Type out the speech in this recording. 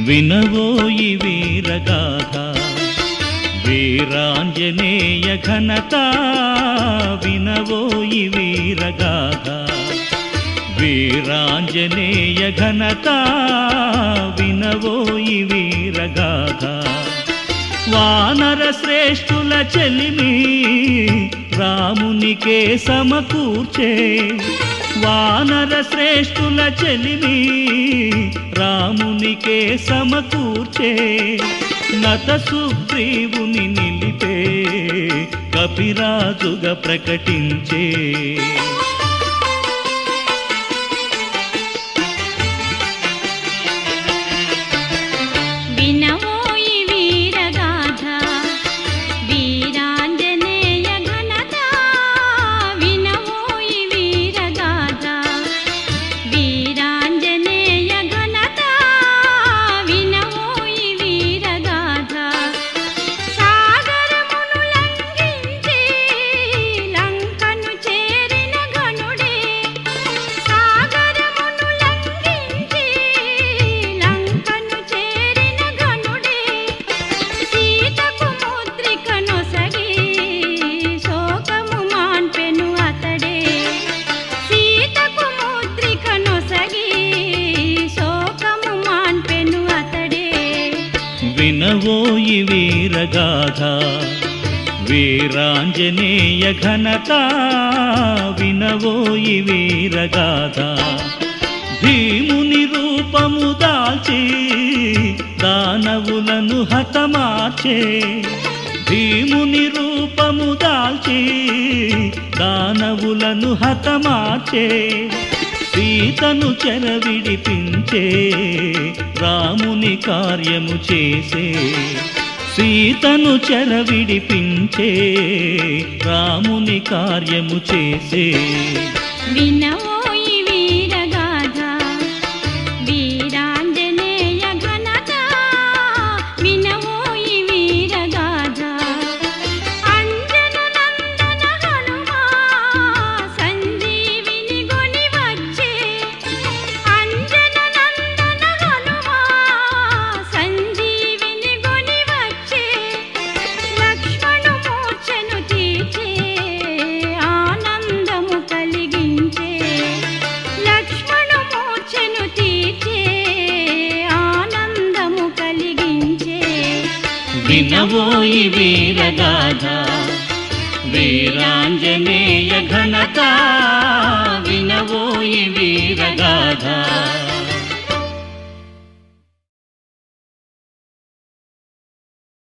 వినవోయి వీరగాథ వీరాంజనేయ ఘనత వినవోయి వీరగాథ వీరాంజనేయ ఘనత వినవోయి వీరగాథ వానర శ్రేష్ఠుల చెలిమి రామునికే సమకూర్చే వానర శ్రేష్ఠుల చెలిమి రామునికే సమకూర్చే నత సుగ్రీవుని నిలిపే కపిరాజుగా ప్రకటించే వినవోయి వీరగాథ వీరాంజనేయ ఘనత వినవోయి వీరగాథ వీరాంజనేయ ఘనత వినవోయి వీరగాథ సాగరమును లంఘించి లంకను చేరిన ఘనుడే సాగరమును లంఘించి లంకను చేరిన ఘనుడే సీతకు ముద్రిక నొసగి శోకము మాన్పెను అతడే సీతకు ముద్రిక నొసగి శోకము మాన్పెను అతడే వినవోయి వీరగాథ వీరాంజనేయ ఘనత వినవోయి వీరగాథ భీముని రూపము దాల్చి దానవులను హతమార్చే భీముని రూపము దాల్చి దానవులను హతమార్చే సీతను చెరవిడిపించే రాముని కార్యము చేసే సీతను చెరవిడిపించే రాముని కార్యము చేసే వినవోయి వీరగాథ వీరాంజనేయ ఘనత వినవోయి వీరగాథ అంజన నందన హనుమా సంజీవిని గొని వచ్చే అంజన నందన హనుమా సంజీవిని గొని వచ్చే లక్ష్మణు మూర్ఛను తీర్చే ఆనందము కలిగించే లక్ష్మణు మూర్ఛను తీర్చే ఆనందము కలిగించే వినవోయి వీరగాథ వీరాంజనేయ ఘనత వినవోయి వీరగాథ